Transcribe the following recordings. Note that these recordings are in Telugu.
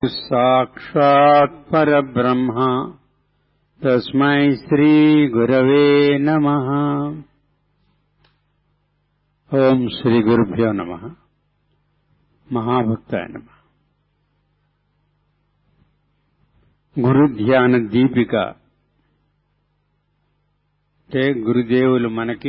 సాక్షాత్ పరబ్రహ్మ తస్మై శ్రీ గురవే నమ ఓం శ్రీ గురుభ్యో నమ మహాభక్తాయ నమ గురు ధ్యాన దీపిక అంటే గురుదేవులు మనకి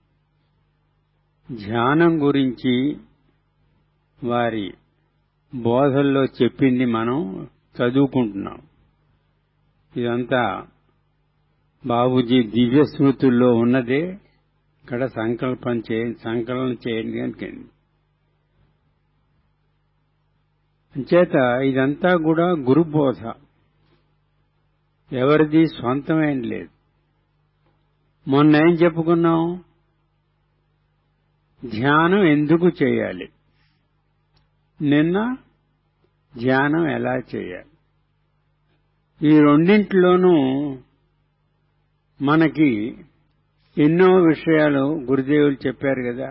ధ్యానం గురించి వారి బోధల్లో చెప్పింది మనం చదువుకుంటున్నాం ఇదంతా బాబుజీ దివ్య స్మృతుల్లో ఉన్నదే ఇక్కడ సంకల్పం చేయండి సంకలనం చేయండి అనుకోండి అంచేత ఇదంతా కూడా గురుబోధ ఎవరిది స్వంతమేం లేదు మొన్న ఏం చెప్పుకున్నాం ధ్యానం ఎందుకు చేయాలి నిన్న ధ్యానం ఎలా చేయాలి ఈ రెండింటిలోనూ మనకి ఎన్నో విషయాలు గురుదేవులు చెప్పారు కదా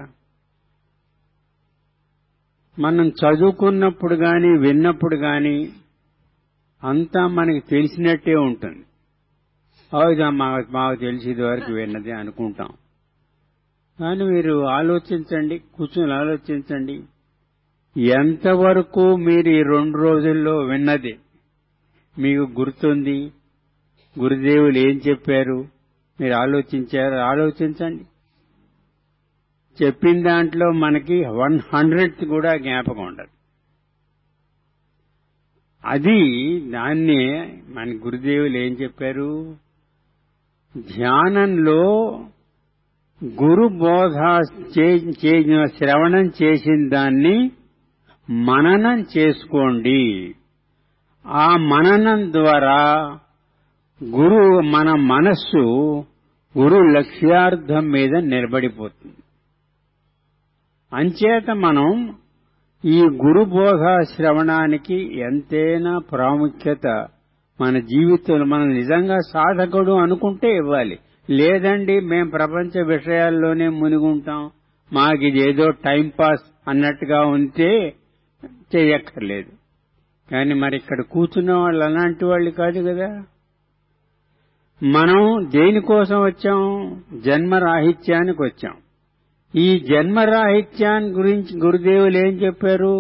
మనం చదువుకున్నప్పుడు గాని విన్నప్పుడు గాని అంతా మనకి తెలిసినట్టే ఉంటుంది అవుదా మాకు మాకు తెలిసేది వరకు విన్నది అనుకుంటాం కానీ మీరు ఆలోచించండి కూర్చొని ఆలోచించండి ఎంతవరకు మీరు ఈ రెండు రోజుల్లో విన్నది మీకు గుర్తుంది గురుదేవులు ఏం చెప్పారు మీరు ఆలోచించారు ఆలోచించండి చెప్పిన దాంట్లో మనకి వన్ హండ్రెడ్ కూడా జ్ఞాపకం ఉండదు అది దాన్ని మన గురుదేవులు ఏం చెప్పారు ధ్యానంలో గురు బోధ శ్రవణం చేసిన దాన్ని మననం చేసుకోండి ఆ మననం ద్వారా గురు మన మనస్సు గురు లక్ష్యార్థం మీద నిలబడిపోతుంది అంచేత మనం ఈ గురుబోధ శ్రవణానికి ఎంతైనా ప్రాముఖ్యత మన జీవితంలో మనం నిజంగా సాధకుడు అనుకుంటే ఇవ్వాలి లేదండి మేం ప్రపంచ విషయాల్లోనే మునిగుంటాం మాకు ఇదేదో టైం పాస్ అన్నట్టుగా ఉంటే చేయక్కర్లేదు కానీ మరి ఇక్కడ కూర్చున్న వాళ్ళు అలాంటి వాళ్ళు కాదు కదా మనం దేనికోసం వచ్చాం జన్మరాహిత్యానికి వచ్చాం ఈ జన్మరాహిత్యాన్ని గురించి గురుదేవులు ఏం చెప్పారు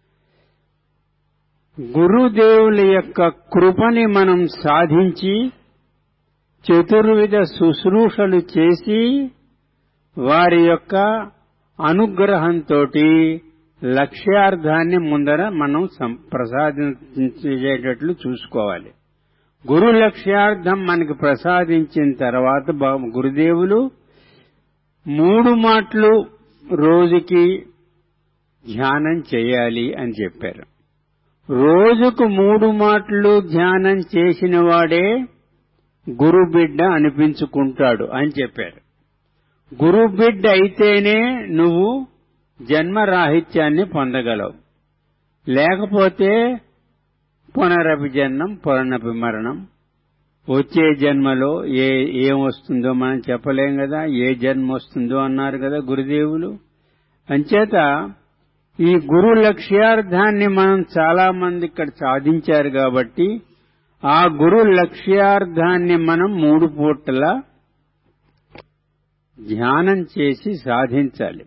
గురుదేవుల యొక్క కృపని మనం సాధించి చతుర్విధ శుశ్రూషలు చేసి వారి యొక్క అనుగ్రహంతో లక్ష్యార్థాన్ని ముందర మనం ప్రసాదించేటట్లు చూసుకోవాలి గురు లక్ష్యార్థం మనకి ప్రసాదించిన తర్వాత గురుదేవులు మూడు మాటలు రోజుకి ధ్యానం చేయాలి అని చెప్పారు రోజుకు మూడు మాటలు ధ్యానం చేసిన వాడే గురు బిడ్డ అనిపించుకుంటాడు అని చెప్పారు గురు బిడ్డ అయితేనే నువ్వు జన్మరాహిత్యాన్ని పొందగలవు లేకపోతే పునరపి జన్మం పునరపి మరణం వచ్చే జన్మలో ఏ ఏమొస్తుందో మనం చెప్పలేం కదా ఏ జన్మ వస్తుందో అన్నారు కదా గురుదేవులు అంచేత ఈ గురు లక్ష్యార్థాన్ని మనం చాలా మంది ఇక్కడ సాధించారు కాబట్టి ఆ గురు లక్ష్యార్థాన్ని మనం మూడు పూటల ధ్యానం చేసి సాధించాలి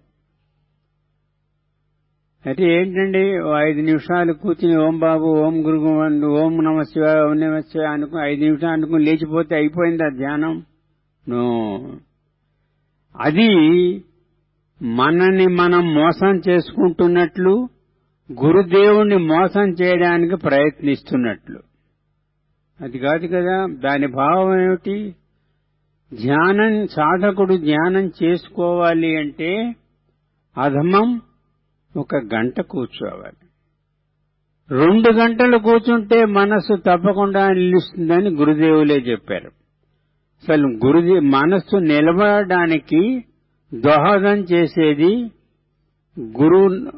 అయితే ఏంటండి ఐదు నిమిషాలు కూర్చుని ఓం బాబు ఓం గురు ఓం నమ శివ ఓం నమ శివ అనుకుని ఐదు నిమిషాలు అనుకుని లేచిపోతే అయిపోయింది ఆ ధ్యానం నో అది మనని మనం మోసం చేసుకుంటున్నట్లు గురుదేవుణ్ణి మోసం చేయడానికి ప్రయత్నిస్తున్నట్లు అది కాదు కదా దాని భావం ఏమిటి ధ్యానం సాధకుడు ధ్యానం చేసుకోవాలి అంటే అధమం ఒక గంట కూర్చోవాలి రెండు గంటలు కూర్చుంటే మనస్సు తప్పకుండా నిలుస్తుందని గురుదేవులే చెప్పారు అసలు గురుదే మనస్సు నిలబడడానికి దోహదం చేసేది గురు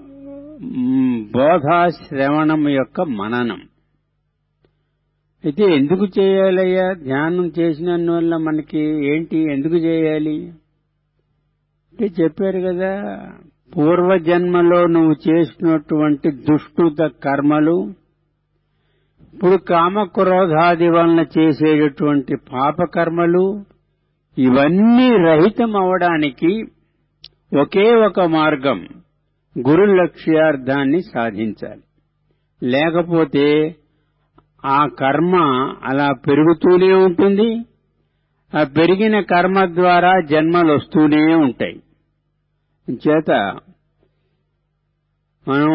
బోధా శ్రవణం యొక్క మననం అయితే ఎందుకు చేయాలయ్యా ధ్యానం చేసినందువల్ల మనకి ఏంటి ఎందుకు చేయాలి అంటే చెప్పారు కదా పూర్వజన్మలో నువ్వు చేసినటువంటి దుష్టుత కర్మలు ఇప్పుడు కామక్రోధాది వలన చేసేటటువంటి పాపకర్మలు ఇవన్నీ రహితం అవడానికి ఒకే ఒక మార్గం గురు లక్ష్యార్థాన్ని సాధించాలి లేకపోతే ఆ కర్మ అలా పెరుగుతూనే ఉంటుంది ఆ పెరిగిన కర్మ ద్వారా జన్మలు వస్తూనే ఉంటాయి చేత మనం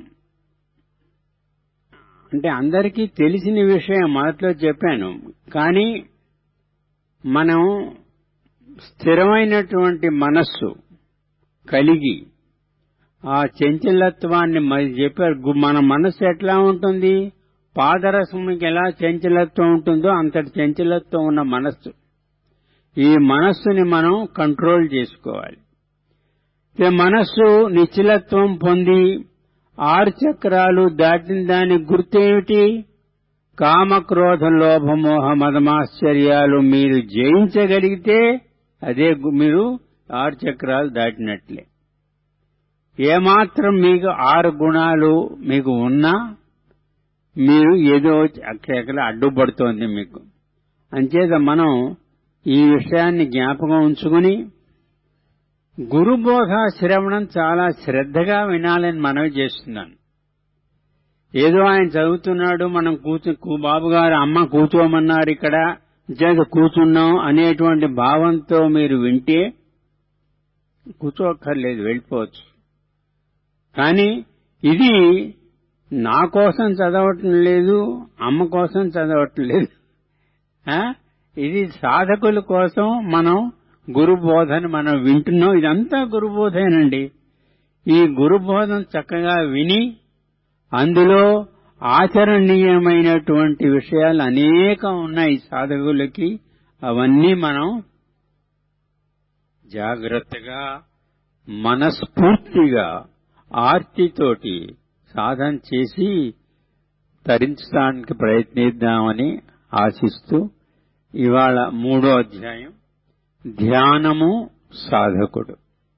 అంటే అందరికీ తెలిసిన విషయం మొదట్లో చెప్పాను కానీ మనం స్థిరమైనటువంటి మనస్సు కలిగి ఆ చంచలత్వాన్ని మరి చెప్పారు మన మనస్సు ఎట్లా ఉంటుంది పాదరసముకి ఎలా చంచలత్వం ఉంటుందో అంతటి చంచలత్వం ఉన్న మనస్సు ఈ మనస్సుని మనం కంట్రోల్ చేసుకోవాలి మనస్సు నిశ్చలత్వం పొంది ఆరు చక్రాలు దాటిన దాని గుర్తేమిటి కామక్రోధ లోభమోహ మదమాశ్చర్యాలు మీరు జయించగలిగితే అదే మీరు ఆరు చక్రాలు దాటినట్లే ఏమాత్రం మీకు ఆరు గుణాలు మీకు ఉన్నా మీరు ఏదో అక్కడ అడ్డుపడుతోంది మీకు అంచేత మనం ఈ విషయాన్ని జ్ఞాపకం ఉంచుకుని గురుబోధ శ్రవణం చాలా శ్రద్ధగా వినాలని మనవి చేస్తున్నాను ఏదో ఆయన చదువుతున్నాడు మనం కూర్చు బాబు గారు అమ్మ కూర్చోమన్నారు ఇక్కడ చేత కూర్చున్నాం అనేటువంటి భావంతో మీరు వింటే కూర్చోక్కర్లేదు వెళ్ళిపోవచ్చు కానీ ఇది నా కోసం చదవటం లేదు అమ్మ కోసం చదవటం లేదు ఇది సాధకుల కోసం మనం గురుబోధని మనం వింటున్నాం ఇదంతా గురుబోధేనండి ఈ గురుబోధం చక్కగా విని అందులో ఆచరణీయమైనటువంటి విషయాలు అనేకం ఉన్నాయి సాధకులకి అవన్నీ మనం జాగ్రత్తగా మనస్ఫూర్తిగా ఆర్తితోటి సాధన చేసి తరించడానికి ప్రయత్నిద్దామని ఆశిస్తూ ఇవాళ మూడో అధ్యాయం ధ్యానము సాధకుడు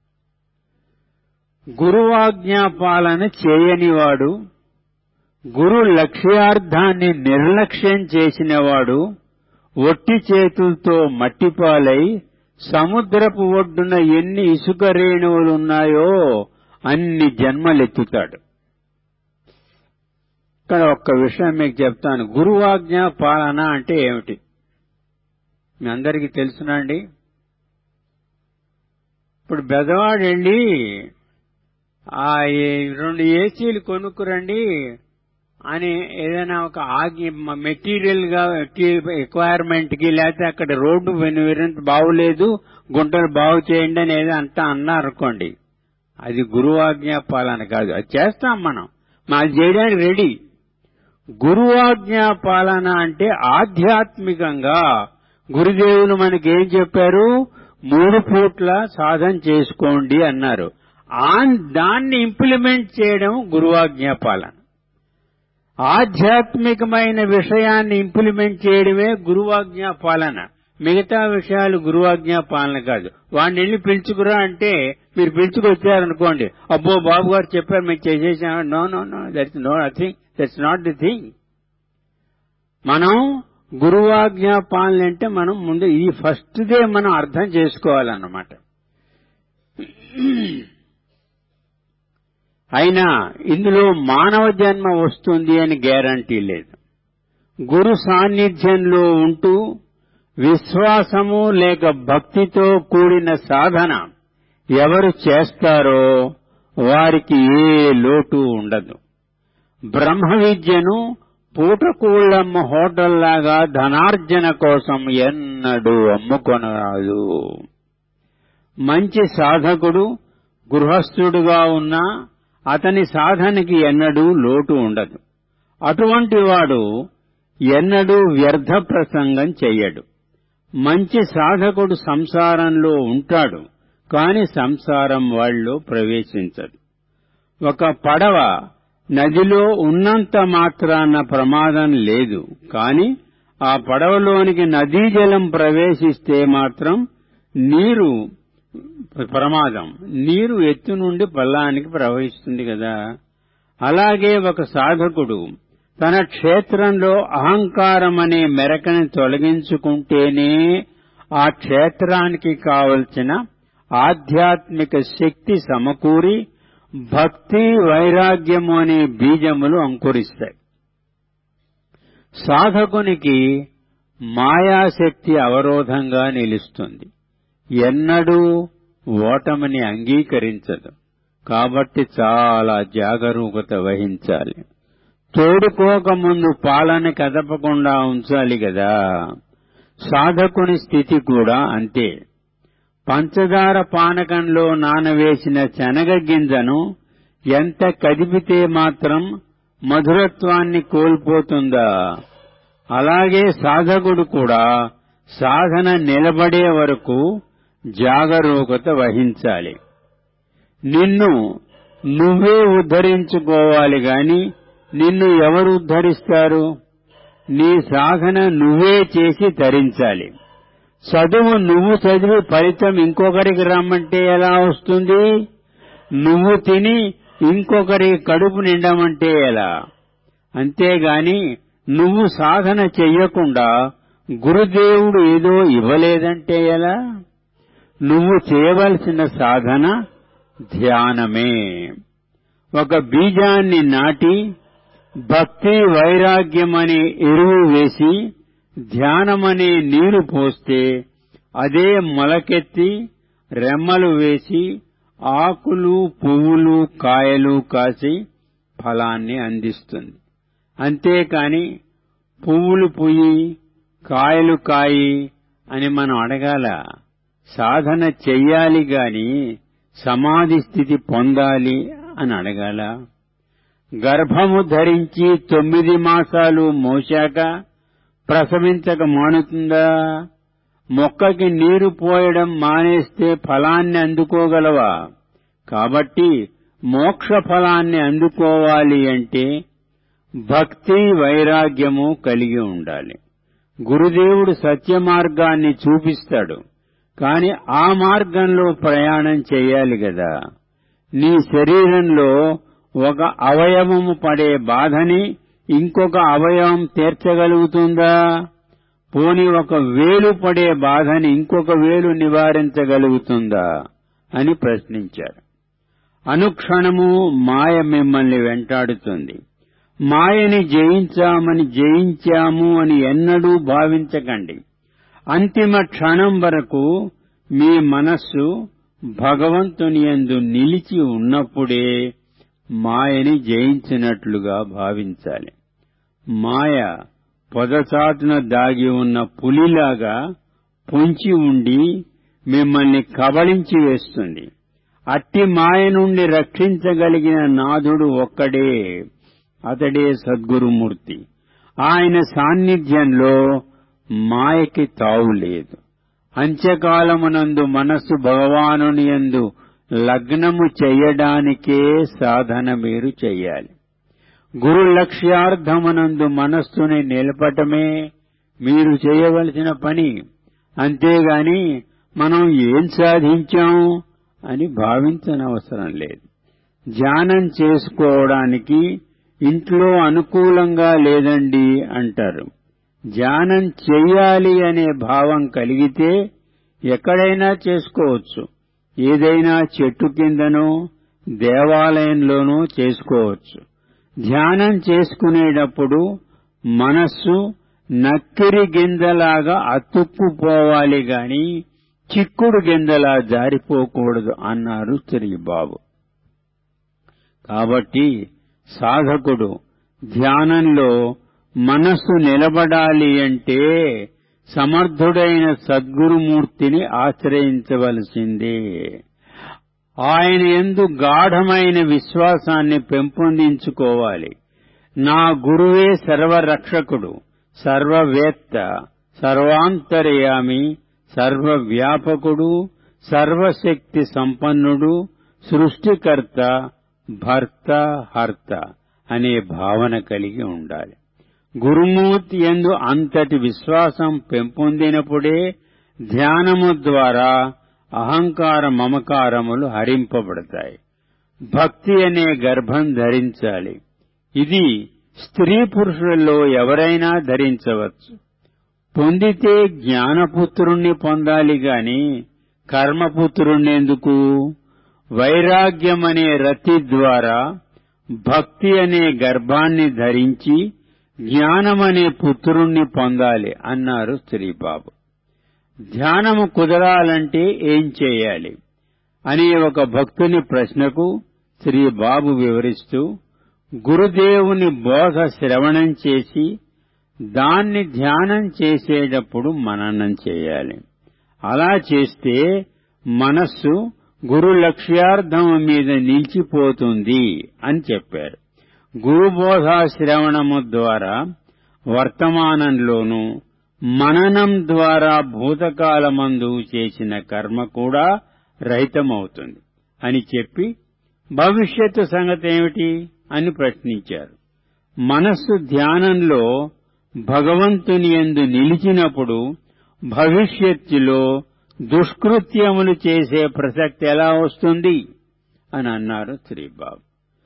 గురువాజ్ఞాపాలన చేయనివాడు గురు లక్ష్యార్థాన్ని నిర్లక్ష్యం చేసినవాడు ఒట్టి చేతులతో మట్టిపాలై సముద్రపు ఒడ్డున ఎన్ని ఇసుక రేణువులున్నాయో అన్ని జన్మలెత్తుతాడు ఇక్కడ ఒక్క విషయం మీకు చెప్తాను గురువాజ్ఞ పాలన అంటే ఏమిటి మీ అందరికీ తెలుసునండి ఇప్పుడు బెదవాడు వెళ్ళి ఆ రెండు ఏసీలు కొనుక్కురండి అని ఏదైనా ఒక ఆగి మెటీరియల్ గా రిక్వైర్మెంట్ కి లేకపోతే అక్కడ రోడ్డు వెనువెరంత బాగులేదు గుంటలు బాగు చేయండి అని ఏదో అంతా అన్నారనుకోండి అది గురువాజ్ఞ పాలన కాదు అది చేస్తాం మనం మాది చేయడానికి రెడీ గురువాజ్ఞ పాలన అంటే ఆధ్యాత్మికంగా గురుదేవులు మనకి ఏం చెప్పారు మూడు పూట్ల సాధన చేసుకోండి అన్నారు దాన్ని ఇంప్లిమెంట్ చేయడం గురువాజ్ఞ పాలన ఆధ్యాత్మికమైన విషయాన్ని ఇంప్లిమెంట్ చేయడమే గురువాజ్ఞ పాలన మిగతా విషయాలు గురువాజ్ఞ పాలన కాదు వాడిని వెళ్ళి పిలుచుకురా అంటే మీరు పిలుచుకొచ్చారనుకోండి అబ్బో బాబు గారు చెప్పారు మేము చేసేసాం no no no that's no thing that's not the thing మనం గురువాజ్ఞ పాలన అంటే మనం ముందు ఈ ఫస్ట్దే మనం అర్థం చేసుకోవాలన్నమాట అయినా ఇందులో మానవ జన్మ వస్తుంది అని గ్యారంటీ లేదు గురు సాన్నిధ్యంలో ఉంటూ విశ్వాసము లేక భక్తితో కూడిన సాధన ఎవరు చేస్తారో వారికి ఏ లోటు ఉండదు బ్రహ్మ విద్యను పూటకూళ్ళమ్మ హోటల్లాగా ధనార్జన కోసం ఎన్నడూ అమ్ముకొనరాదు మంచి సాధకుడు గృహస్థుడుగా ఉన్నా అతని సాధనకి ఎన్నడూ లోటు ఉండదు అటువంటి వాడు ఎన్నడూ వ్యర్థ ప్రసంగం చెయ్యడు మంచి సాధకుడు సంసారంలో ఉంటాడు కాని సంసారం వాళ్ళు ప్రవేశించదు ఒక పడవ నదిలో ఉన్నంత మాత్రాన ప్రమాదం లేదు కాని ఆ పడవలోనికి నదీ జలం ప్రవేశిస్తే మాత్రం నీరు ప్రమాదం నీరు ఎత్తు నుండి పల్లానికి ప్రవహిస్తుంది కదా అలాగే ఒక సాధకుడు తన క్షేత్రంలో అహంకారం అనే మెరకని తొలగించుకుంటేనే ఆ క్షేత్రానికి కావలసిన ఆధ్యాత్మిక శక్తి సమకూరి భక్తి వైరాగ్యము అనే బీజములు అంకురిస్తాయి సాధకునికి మాయాశక్తి అవరోధంగా నిలుస్తుంది ఎన్నడూ ఓటమిని అంగీకరించదు కాబట్టి చాలా జాగరూకత వహించాలి తోడుకోక ముందు పాలని కదపకుండా ఉంచాలి కదా సాధకుని స్థితి కూడా అంతే పంచదార పానకంలో నానవేసిన శనగ గింజను ఎంత కదిపితే మాత్రం మధురత్వాన్ని కోల్పోతుందా అలాగే సాధకుడు కూడా సాధన నిలబడే వరకు జాగరూకత వహించాలి నిన్ను నువ్వే ఉద్ధరించుకోవాలి గాని నిన్ను ఎవరు ఉద్ధరిస్తారు నీ సాధన నువ్వే చేసి తరించాలి చదువు నువ్వు చదివి ఫలితం ఇంకొకరికి రమ్మంటే ఎలా వస్తుంది నువ్వు తిని ఇంకొకరి కడుపు నిండమంటే ఎలా అంతేగాని నువ్వు సాధన చెయ్యకుండా గురుదేవుడు ఏదో ఇవ్వలేదంటే ఎలా నువ్వు చేయవలసిన సాధన ధ్యానమే ఒక బీజాన్ని నాటి భక్తి వైరాగ్యమనే ఎరువు వేసి ధ్యానమనే నీరు పోస్తే అదే మొలకెత్తి రెమ్మలు వేసి ఆకులు పువ్వులు కాయలు కాసి ఫలాన్ని అందిస్తుంది అంతేకాని పువ్వులు పుయ్యి కాయలు కాయి అని మనం అడగాల సాధన చెయ్యాలి గాని సమాధి స్థితి పొందాలి అని అడగాల గర్భము ధరించి తొమ్మిది మాసాలు మోశాక ప్రసవించక మానుతుందా మొక్కకి నీరు పోయడం మానేస్తే ఫలాన్ని అందుకోగలవా కాబట్టి మోక్ష ఫలాన్ని అందుకోవాలి అంటే భక్తి వైరాగ్యము కలిగి ఉండాలి గురుదేవుడు సత్య మార్గాన్ని చూపిస్తాడు కాని ఆ మార్గంలో ప్రయాణం చేయాలి గదా నీ శరీరంలో ఒక అవయవము పడే బాధని ఇంకొక అవయవం తీర్చగలుగుతుందా పోని ఒక వేలు పడే బాధని ఇంకొక వేలు నివారించగలుగుతుందా అని ప్రశ్నించారు అనుక్షణము మాయ మిమ్మల్ని వెంటాడుతుంది మాయని జయించామని జయించాము అని ఎన్నడూ భావించకండి అంతిమ క్షణం వరకు మీ మనస్సు భగవంతుని యందు నిలిచి ఉన్నప్పుడే మాయని జయించినట్లుగా భావించాలి మాయ పొదచాటున దాగి ఉన్న పులిలాగా పొంచి ఉండి మిమ్మల్ని కబళించి వేస్తుంది అట్టి మాయ నుండి రక్షించగలిగిన నాథుడు ఒక్కడే అతడే సద్గురుమూర్తి ఆయన సాన్నిధ్యంలో మాయకి తావు లేదు అంత్యకాలమునందు మనస్సు భగవానుని యందు లగ్నము చెయ్యడానికే సాధన మీరు చెయ్యాలి గురు లక్ష్యార్థమునందు మనస్సుని నిలపటమే మీరు చేయవలసిన పని అంతేగాని మనం ఏం సాధించాం అని భావించనవసరం లేదు ధ్యానం చేసుకోవడానికి ఇంట్లో అనుకూలంగా లేదండి అంటారు ధ్యానం చెయ్యాలి అనే భావం కలిగితే ఎక్కడైనా చేసుకోవచ్చు ఏదైనా చెట్టు కిందనో దేవాలయంలోనూ చేసుకోవచ్చు ధ్యానం చేసుకునేటప్పుడు మనస్సు నక్కిరి గింజలాగా అతుక్కుపోవాలి గాని చిక్కుడు గింజలా జారిపోకూడదు అన్నారు బాబు కాబట్టి సాధకుడు ధ్యానంలో మనస్సు నిలబడాలి అంటే సమర్థుడైన సద్గురుమూర్తిని ఆశ్రయించవలసిందే ఆయన ఎందు గాఢమైన విశ్వాసాన్ని పెంపొందించుకోవాలి నా గురువే సర్వరక్షకుడు సర్వవేత్త సర్వాంతర్యామి సర్వవ్యాపకుడు సర్వశక్తి సంపన్నుడు సృష్టికర్త భర్త హర్త అనే భావన కలిగి ఉండాలి గురుమూర్తి ఎందు అంతటి విశ్వాసం పెంపొందినప్పుడే ధ్యానము ద్వారా అహంకార మమకారములు హరింపబడతాయి భక్తి అనే గర్భం ధరించాలి ఇది స్త్రీ పురుషులలో ఎవరైనా ధరించవచ్చు పొందితే జ్ఞానపుత్రుణ్ణి పొందాలి గాని కర్మపుత్రుణ్ణెందుకు వైరాగ్యమనే రతి ద్వారా భక్తి అనే గర్భాన్ని ధరించి జ్ఞానమనే పుత్రుణ్ణి పొందాలి అన్నారు శ్రీబాబు ధ్యానము కుదరాలంటే ఏం చేయాలి అనే ఒక భక్తుని ప్రశ్నకు శ్రీబాబు వివరిస్తూ గురుదేవుని బోధ శ్రవణం చేసి దాన్ని ధ్యానం చేసేటప్పుడు మననం చేయాలి అలా చేస్తే మనస్సు గురు లక్ష్యార్థం మీద నిలిచిపోతుంది అని చెప్పారు గురుబోధా శ్రవణము ద్వారా వర్తమానంలోనూ మననం ద్వారా భూతకాలమందు చేసిన కర్మ కూడా రహితమవుతుంది అని చెప్పి భవిష్యత్తు సంగతి ఏమిటి అని ప్రశ్నించారు మనస్సు ధ్యానంలో భగవంతుని ఎందు నిలిచినప్పుడు భవిష్యత్తులో దుష్కృత్యములు చేసే ప్రసక్తి ఎలా వస్తుంది అని అన్నారు శ్రీబాబు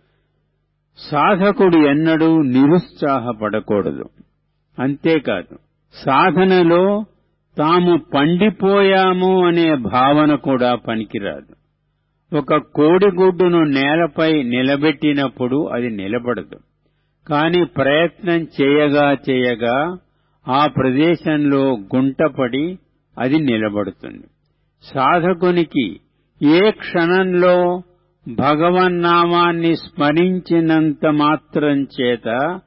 సాధకుడు ఎన్నడూ నిరుత్సాహపడకూడదు అంతేకాదు సాధనలో తాము పండిపోయాము అనే భావన కూడా పనికిరాదు ఒక కోడిగుడ్డును నేలపై నిలబెట్టినప్పుడు అది నిలబడదు కాని ప్రయత్నం చేయగా చేయగా ఆ ప్రదేశంలో గుంటపడి అది నిలబడుతుంది సాధకునికి ఏ క్షణంలో భగవన్నామాన్ని స్మరించినంత మాత్రం చేత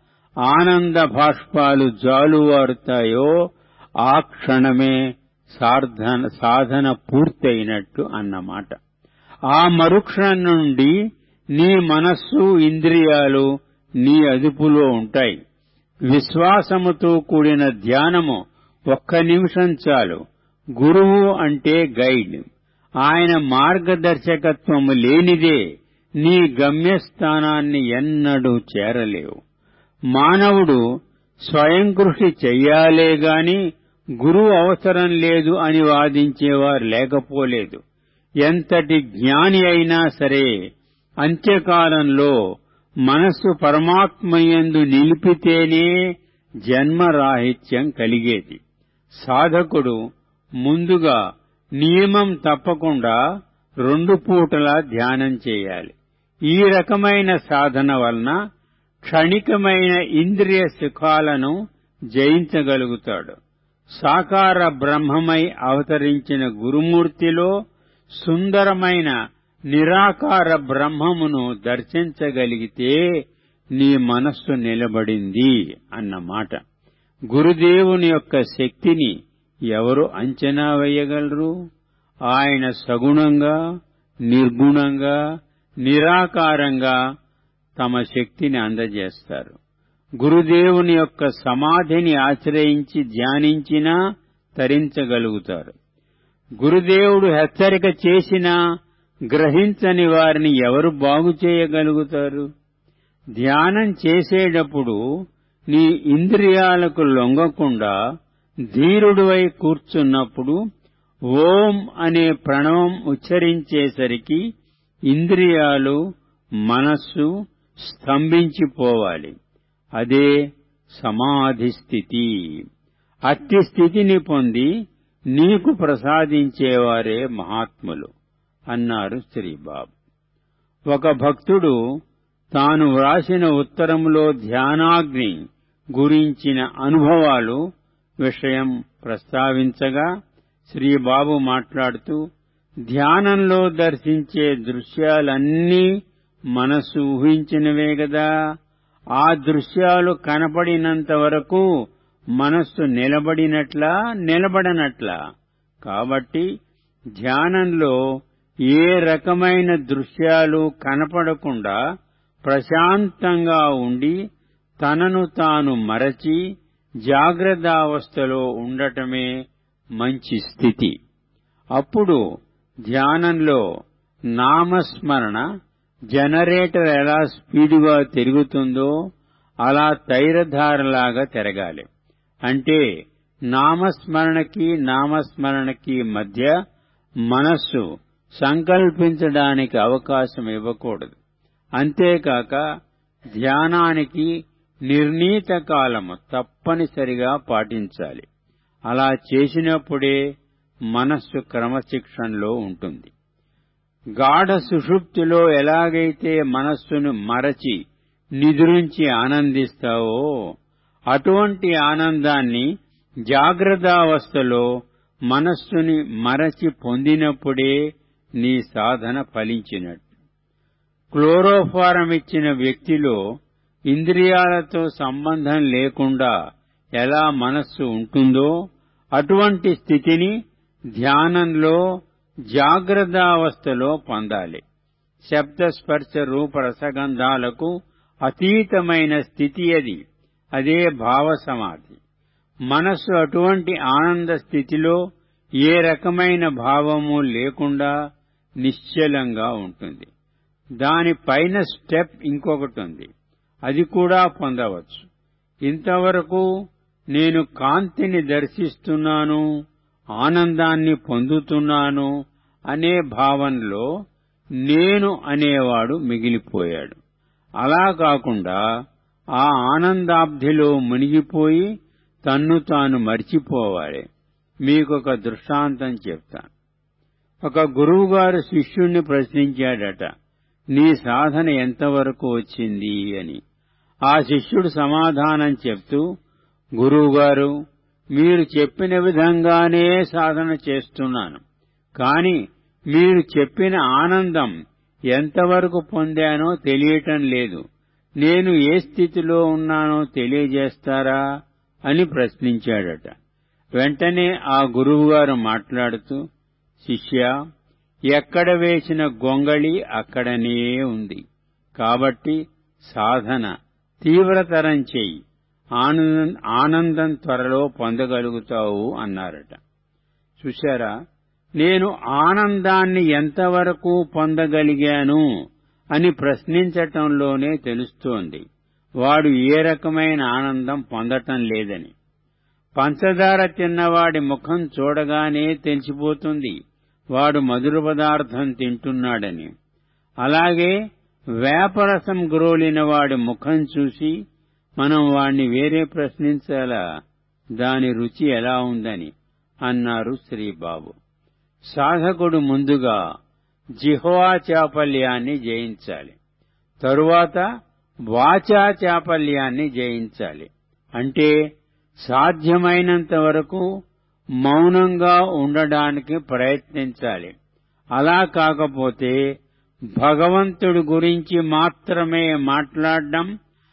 ఆనంద భాష్పాలు జాలువారుతాయో ఆ క్షణమే సాధన సాధన పూర్తయినట్టు అన్నమాట ఆ మరుక్షణం నుండి నీ మనస్సు ఇంద్రియాలు నీ అదుపులో ఉంటాయి విశ్వాసముతో కూడిన ధ్యానము ఒక్క నిమిషం చాలు గురువు అంటే గైడ్ ఆయన మార్గదర్శకత్వము లేనిదే నీ గమ్యస్థానాన్ని ఎన్నడూ చేరలేవు మానవుడు స్వయం కృషి చెయ్యాలే గాని గురువు అవసరం లేదు అని వాదించేవారు లేకపోలేదు ఎంతటి జ్ఞాని అయినా సరే అంత్యకాలంలో మనస్సు పరమాత్మయందు నిలిపితేనే జన్మరాహిత్యం కలిగేది సాధకుడు ముందుగా నియమం తప్పకుండా రెండు పూటలా ధ్యానం చేయాలి ఈ రకమైన సాధన వలన క్షణికమైన ఇంద్రియ సుఖాలను జయించగలుగుతాడు సాకార బ్రహ్మమై అవతరించిన గురుమూర్తిలో సుందరమైన నిరాకార బ్రహ్మమును దర్శించగలిగితే నీ మనస్సు నిలబడింది అన్నమాట గురుదేవుని యొక్క శక్తిని ఎవరు అంచనా వేయగలరు ఆయన సగుణంగా నిర్గుణంగా నిరాకారంగా తమ శక్తిని అందజేస్తారు గురుదేవుని యొక్క సమాధిని ఆశ్రయించి ధ్యానించినా తరించగలుగుతారు గురుదేవుడు హెచ్చరిక చేసినా గ్రహించని వారిని ఎవరు బాగు చేయగలుగుతారు ధ్యానం చేసేటప్పుడు నీ ఇంద్రియాలకు లొంగకుండా ధీరుడువై కూర్చున్నప్పుడు ఓం అనే ప్రణవం ఉచ్చరించేసరికి ఇంద్రియాలు మనస్సు స్తంభించిపోవాలి అదే సమాధి స్థితి అట్టి స్థితిని పొంది నీకు ప్రసాదించేవారే మహాత్ములు అన్నారు శ్రీబాబు ఒక భక్తుడు తాను వ్రాసిన ఉత్తరములో ధ్యానాగ్ని గురించిన అనుభవాలు విషయం ప్రస్తావించగా శ్రీబాబు మాట్లాడుతూ ధ్యానంలో దర్శించే దృశ్యాలన్నీ మనసు ఊహించినవే గదా ఆ దృశ్యాలు కనపడినంత వరకు మనస్సు నిలబడినట్లా నిలబడనట్లా కాబట్టి ధ్యానంలో ఏ రకమైన దృశ్యాలు కనపడకుండా ప్రశాంతంగా ఉండి తనను తాను మరచి జాగ్రత్తావస్థలో ఉండటమే మంచి స్థితి అప్పుడు ధ్యానంలో నామస్మరణ జనరేటర్ ఎలా స్పీడుగా తిరుగుతుందో అలా తైరధారలాగా తిరగాలి అంటే నామస్మరణకి నామస్మరణకి మధ్య మనస్సు సంకల్పించడానికి అవకాశం ఇవ్వకూడదు అంతేకాక ధ్యానానికి నిర్ణీత కాలము తప్పనిసరిగా పాటించాలి అలా చేసినప్పుడే మనస్సు క్రమశిక్షణలో ఉంటుంది గాఢ సుషుప్తిలో ఎలాగైతే మనస్సును మరచి నిదురించి ఆనందిస్తావో అటువంటి ఆనందాన్ని జాగ్రత్తావస్థలో మనస్సుని మరచి పొందినప్పుడే నీ సాధన ఫలించినట్టు క్లోరోఫారం ఇచ్చిన వ్యక్తిలో ఇంద్రియాలతో సంబంధం లేకుండా ఎలా మనస్సు ఉంటుందో అటువంటి స్థితిని ధ్యానంలో జాగ్రత్తావస్థలో పొందాలి శబ్ద స్పర్శ రూప రసగంధాలకు అతీతమైన స్థితి అది అదే భావ సమాధి మనస్సు అటువంటి ఆనంద స్థితిలో ఏ రకమైన భావము లేకుండా నిశ్చలంగా ఉంటుంది దాని పైన స్టెప్ ఇంకొకటి ఉంది అది కూడా పొందవచ్చు ఇంతవరకు నేను కాంతిని దర్శిస్తున్నాను ఆనందాన్ని పొందుతున్నాను అనే భావనలో నేను అనేవాడు మిగిలిపోయాడు అలా కాకుండా ఆ ఆనందాబ్ధిలో మునిగిపోయి తన్ను తాను మర్చిపోవాలి మీకొక దృష్టాంతం చెప్తాను ఒక గురువుగారు శిష్యుణ్ణి ప్రశ్నించాడట నీ సాధన ఎంతవరకు వచ్చింది అని ఆ శిష్యుడు సమాధానం చెప్తూ గురువుగారు మీరు చెప్పిన విధంగానే సాధన చేస్తున్నాను కాని మీరు చెప్పిన ఆనందం ఎంతవరకు పొందానో తెలియటం లేదు నేను ఏ స్థితిలో ఉన్నానో తెలియజేస్తారా అని ప్రశ్నించాడట వెంటనే ఆ గురువుగారు మాట్లాడుతూ శిష్య ఎక్కడ వేసిన గొంగళి అక్కడనే ఉంది కాబట్టి సాధన తీవ్రతరం చెయ్యి ఆనందం ఆనందం త్వరలో పొందగలుగుతావు అన్నారట చూశారా నేను ఆనందాన్ని ఎంతవరకు పొందగలిగాను అని ప్రశ్నించటంలోనే తెలుస్తోంది వాడు ఏ రకమైన ఆనందం పొందటం లేదని పంచదార తిన్నవాడి ముఖం చూడగానే తెలిసిపోతుంది వాడు మధుర పదార్థం తింటున్నాడని అలాగే వేపరసం గ్రోలిన వాడి ముఖం చూసి మనం వాణ్ణి వేరే ప్రశ్నించాలా దాని రుచి ఎలా ఉందని అన్నారు శ్రీబాబు సాధకుడు ముందుగా జిహ్వా చాపల్యాన్ని జయించాలి తరువాత వాచా చాపల్యాన్ని జయించాలి అంటే సాధ్యమైనంత వరకు మౌనంగా ఉండడానికి ప్రయత్నించాలి అలా కాకపోతే భగవంతుడి గురించి మాత్రమే మాట్లాడడం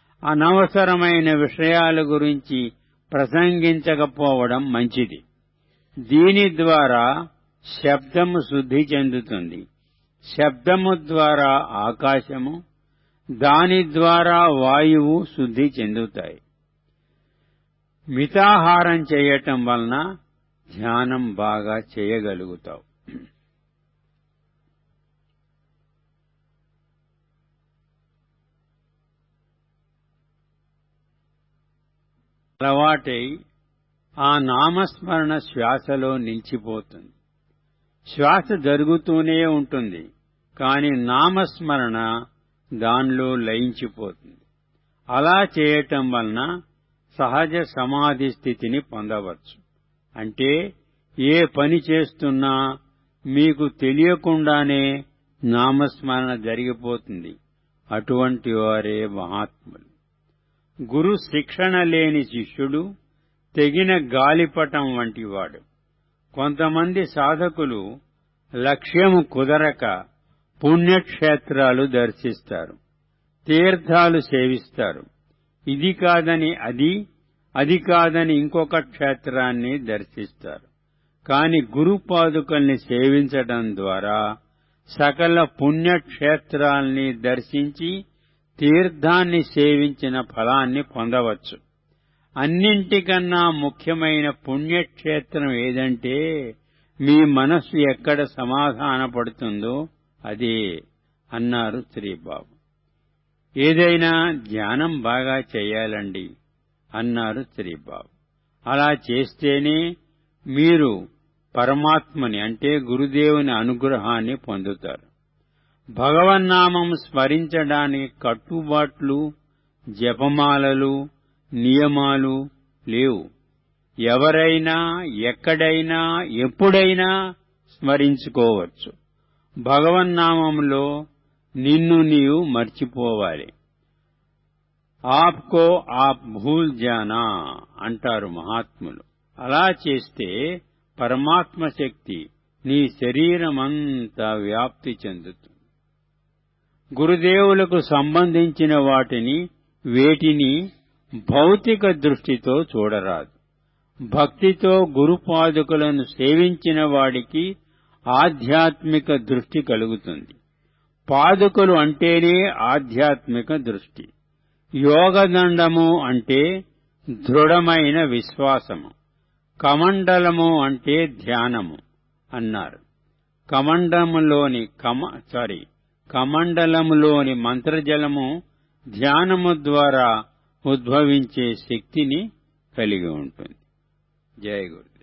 అనవసరమైన విషయాల గురించి ప్రసంగించకపోవడం మంచిది దీని ద్వారా శబ్దము శుద్ధి చెందుతుంది శబ్దము ద్వారా ఆకాశము దాని ద్వారా వాయువు శుద్ధి చెందుతాయి మితాహారం చేయటం వలన ధ్యానం బాగా చేయగలుగుతావు అలవాటై ఆ నామస్మరణ శ్వాసలో నిలిచిపోతుంది శ్వాస జరుగుతూనే ఉంటుంది కాని నామస్మరణ దానిలో లయించిపోతుంది అలా చేయటం వలన సహజ సమాధి స్థితిని పొందవచ్చు అంటే ఏ పని చేస్తున్నా మీకు తెలియకుండానే నామస్మరణ జరిగిపోతుంది అటువంటి వారే మహాత్ములు గురు శిక్షణ లేని శిష్యుడు తెగిన గాలిపటం వంటివాడు కొంతమంది సాధకులు లక్ష్యము కుదరక పుణ్యక్షేత్రాలు దర్శిస్తారు తీర్థాలు సేవిస్తారు ఇది కాదని అది అది కాదని ఇంకొక క్షేత్రాన్ని దర్శిస్తారు కాని గురుపాదుకల్ని సేవించటం ద్వారా సకల పుణ్యక్షేత్రాల్ని దర్శించి తీర్థాన్ని సేవించిన ఫలాన్ని పొందవచ్చు అన్నింటికన్నా ముఖ్యమైన పుణ్యక్షేత్రం ఏదంటే మీ మనస్సు ఎక్కడ సమాధానపడుతుందో అదే అన్నారు శ్రీబాబు ఏదైనా ధ్యానం బాగా చేయాలండి అన్నారు శ్రీబాబు అలా చేస్తేనే మీరు పరమాత్మని అంటే గురుదేవుని అనుగ్రహాన్ని పొందుతారు భగవన్నామం స్మరించడానికి కట్టుబాట్లు జపమాలలు నియమాలు లేవు ఎవరైనా ఎక్కడైనా ఎప్పుడైనా స్మరించుకోవచ్చు భగవన్నామంలో నిన్ను నీవు మర్చిపోవాలి ఆప్కో ఆప్ భూల్ జానా అంటారు మహాత్ములు అలా చేస్తే పరమాత్మ శక్తి నీ శరీరమంతా వ్యాప్తి చెందుతుంది గురుదేవులకు సంబంధించిన వాటిని వేటిని భౌతిక దృష్టితో చూడరాదు భక్తితో గురుపాదుకులను సేవించిన వాడికి ఆధ్యాత్మిక దృష్టి కలుగుతుంది పాదుకలు అంటేనే ఆధ్యాత్మిక దృష్టి యోగదండము అంటే దృఢమైన విశ్వాసము కమండలము అంటే ధ్యానము అన్నారు కమండములోని కమ సారీ కమండలములోని మంత్రజలము ధ్యానము ద్వారా ఉద్భవించే శక్తిని కలిగి ఉంటుంది జయ గురు